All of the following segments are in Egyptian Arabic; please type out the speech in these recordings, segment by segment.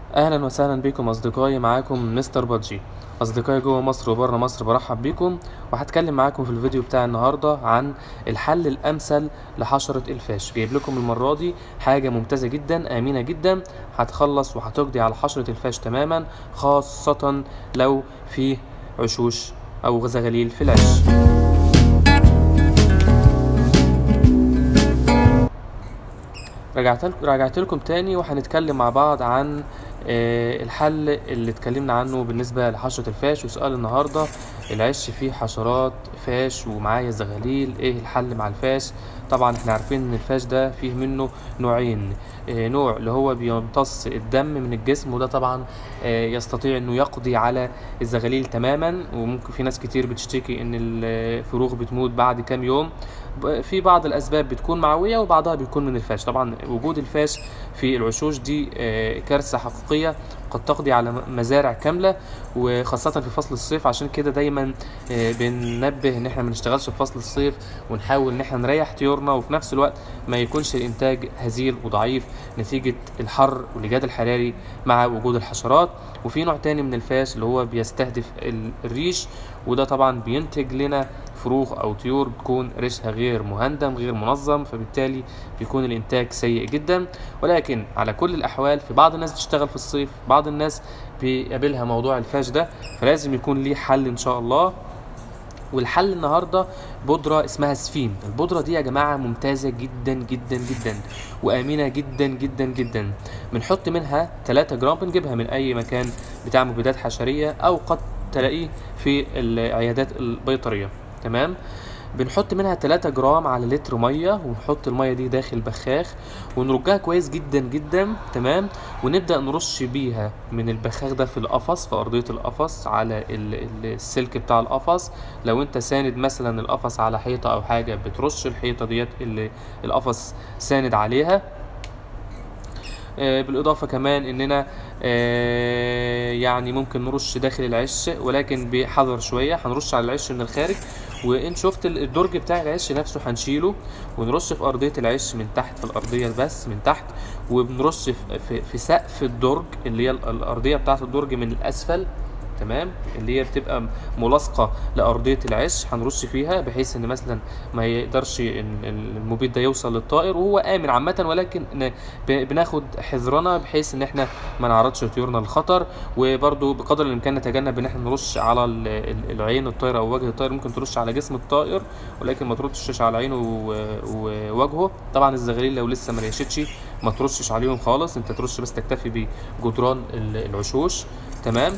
اهلا وسهلا بكم اصدقائي معاكم مستر بادجي اصدقائي جوه مصر وبره مصر برحب بكم وهتكلم معاكم في الفيديو بتاع النهارده عن الحل الامثل لحشره الفاش جايب لكم المره دي حاجه ممتازه جدا امنه جدا هتخلص وهتقضي على حشره الفاش تماما خاصه لو في عشوش او زغاليل في العش رجعت رجعت لكم تاني وهنتكلم مع بعض عن آه، الحل اللي اتكلمنا عنه بالنسبة لحشرة الفاش وسؤال النهاردة العش فيه حشرات فاش ومعايا زغاليل ايه الحل مع الفاش طبعا احنا عارفين ان الفاش ده فيه منه نوعين آه، نوع اللي هو بيمتص الدم من الجسم وده طبعا آه، يستطيع انه يقضي على الزغاليل تماما وممكن في ناس كتير بتشتكي ان الفروخ بتموت بعد كام يوم ب- في بعض الاسباب بتكون معويه وبعضها بيكون من الفاش طبعا وجود الفاش في الوشوش دي آه، كارثه حقيقيه قد تقضي على م- مزارع كامله وخاصه في فصل الصيف عشان كده دايما آه، بننبه ان احنا ما نشتغلش في فصل الصيف ونحاول ان احنا نريح طيورنا وفي نفس الوقت ما يكونش الانتاج هزيل وضعيف نتيجه الحر والاجهاد الحراري مع وجود الحشرات وفي نوع تاني من الفاش اللي هو بيستهدف ال- الريش وده طبعا بينتج لنا فروخ او طيور بتكون ريشها غير مهندم غير منظم فبالتالي بيكون الانتاج سيء جدا ولكن على كل الاحوال في بعض الناس بتشتغل في الصيف بعض الناس بيقابلها موضوع الفاش ده فلازم يكون ليه حل ان شاء الله والحل النهارده بودره اسمها سفين البودره دي يا جماعه ممتازه جدا جدا جدا وامنه جدا جدا جدا بنحط منها 3 جرام بنجيبها من اي مكان بتاع مبيدات حشريه او قد تلاقيه في العيادات البيطريه تمام بنحط منها 3 جرام على لتر ميه ونحط الميه دي داخل بخاخ ونرجها كويس جدا جدا تمام ونبدا نرش بيها من البخاخ ده في القفص في ارضيه القفص على ال- ال- السلك بتاع القفص لو انت ساند مثلا القفص على حيطه او حاجه بترش الحيطه ديت اللي القفص ساند عليها آه، بالاضافه كمان اننا آه، يعني ممكن نرش داخل العش ولكن بحذر شويه هنرش على العش من الخارج وان شفت ال- الدرج بتاع العش نفسه هنشيله ونرش في ارضيه العش من تحت في الارضيه بس من تحت وبنرش في, في, في سقف الدرج اللي هي ال- الارضيه بتاعه الدرج من الاسفل تمام اللي هي بتبقى ملاصقه لارضيه العش هنرش فيها بحيث ان مثلا ما يقدرش إن المبيد ده يوصل للطائر وهو امن عامه ولكن ن- ب- بناخد حذرنا بحيث ان احنا ما نعرضش طيورنا للخطر وبرضو بقدر الامكان نتجنب ان احنا نرش على ال- ال- العين الطائر او وجه الطائر ممكن ترش على جسم الطائر ولكن ما ترشش على عينه و- ووجهه طبعا الزغاليل لو لسه ما ريشتش ما ترشش عليهم خالص انت ترش بس تكتفي بجدران ال- العشوش تمام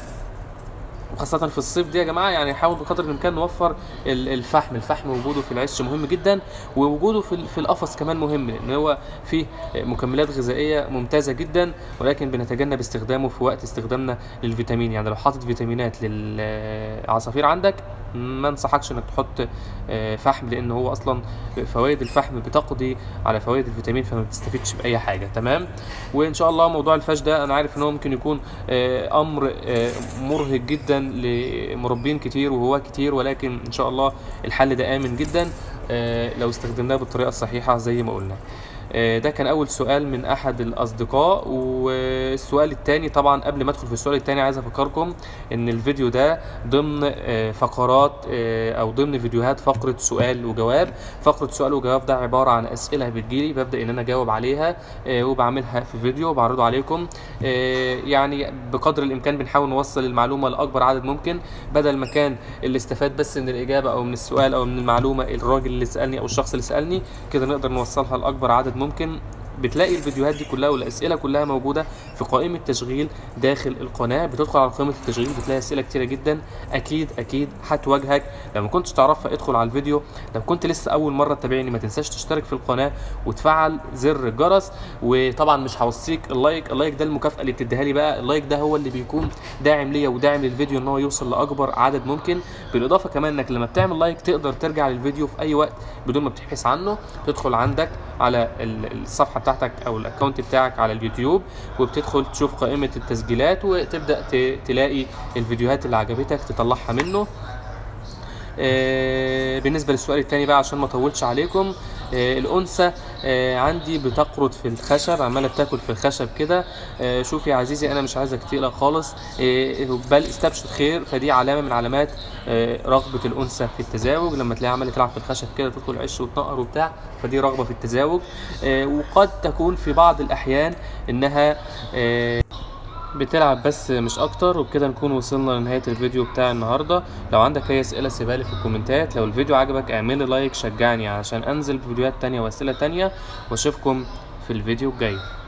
وخاصة في الصيف دي يا جماعة يعني حاول بقدر الإمكان نوفر ال- الفحم، الفحم وجوده في العش مهم جدا ووجوده في ال- في القفص كمان مهم لأن هو فيه مكملات غذائية ممتازة جدا ولكن بنتجنب استخدامه في وقت استخدامنا للفيتامين يعني لو حاطط فيتامينات للعصافير عندك ما انصحكش انك تحط آه، فحم لان هو اصلا فوائد الفحم بتقضي على فوائد الفيتامين فما بتستفيدش باي حاجه تمام وان شاء الله موضوع الفاش ده انا عارف ان هو ممكن يكون آه، امر آه، مرهق جدا لمربين كتير وهو كتير ولكن ان شاء الله الحل ده امن جدا آه، لو استخدمناه بالطريقه الصحيحه زي ما قلنا آه، ده كان اول سؤال من احد الاصدقاء والسؤال الثاني طبعا قبل ما ادخل في السؤال الثاني عايز افكركم ان الفيديو ده ضمن آه، فقرات آه، او ضمن فيديوهات فقره سؤال وجواب فقره سؤال وجواب ده عباره عن اسئله بتجيلي ببدا ان انا اجاوب عليها آه، وبعملها في فيديو وبعرضه عليكم آه، يعني بقدر الامكان بنحاول نوصل المعلومه لاكبر عدد ممكن بدل ما كان اللي استفاد بس من الاجابه او من السؤال او من المعلومه الراجل اللي سالني او الشخص اللي سالني كده نقدر نوصلها لاكبر عدد ممكن بتلاقي الفيديوهات دي كلها والاسئله كلها موجوده في قائمه تشغيل داخل القناه بتدخل على قائمه التشغيل بتلاقي اسئله كتيره جدا اكيد اكيد هتواجهك لو ما كنتش تعرفها ادخل على الفيديو لو كنت لسه اول مره تتابعني ما تنساش تشترك في القناه وتفعل زر الجرس وطبعا مش هوصيك اللايك اللايك ده المكافاه اللي بتديها لي بقى اللايك ده هو اللي بيكون داعم ليا وداعم للفيديو ان هو يوصل لاكبر عدد ممكن بالاضافه كمان انك لما بتعمل لايك تقدر ترجع للفيديو في اي وقت بدون ما بتبحث عنه تدخل عندك على ال- الصفحه بتاعتك او الاكونت بتاعك على اليوتيوب وبتدخل تشوف قائمه التسجيلات وتبدا ت- تلاقي الفيديوهات اللي عجبتك تطلعها منه آه، بالنسبه للسؤال الثاني بقى عشان ما اطولش عليكم آه، الانثى آه، عندي بتقرض في الخشب عماله بتاكل في الخشب كده آه، شوف يا عزيزي انا مش عايزك تقلق خالص آه، بل استبشر خير فدي علامه من علامات آه، رغبه الانثى في التزاوج لما تلاقيها عماله تلعب في الخشب كده تدخل عش وتنقر وبتاع فدي رغبه في التزاوج آه، وقد تكون في بعض الاحيان انها آه، بتلعب بس مش اكتر وبكده نكون وصلنا لنهايه الفيديو بتاع النهارده لو عندك اي اسئله سيبها لي في الكومنتات لو الفيديو عجبك اعمل لي لايك شجعني عشان انزل فيديوهات تانية واسئله تانية واشوفكم في الفيديو الجاي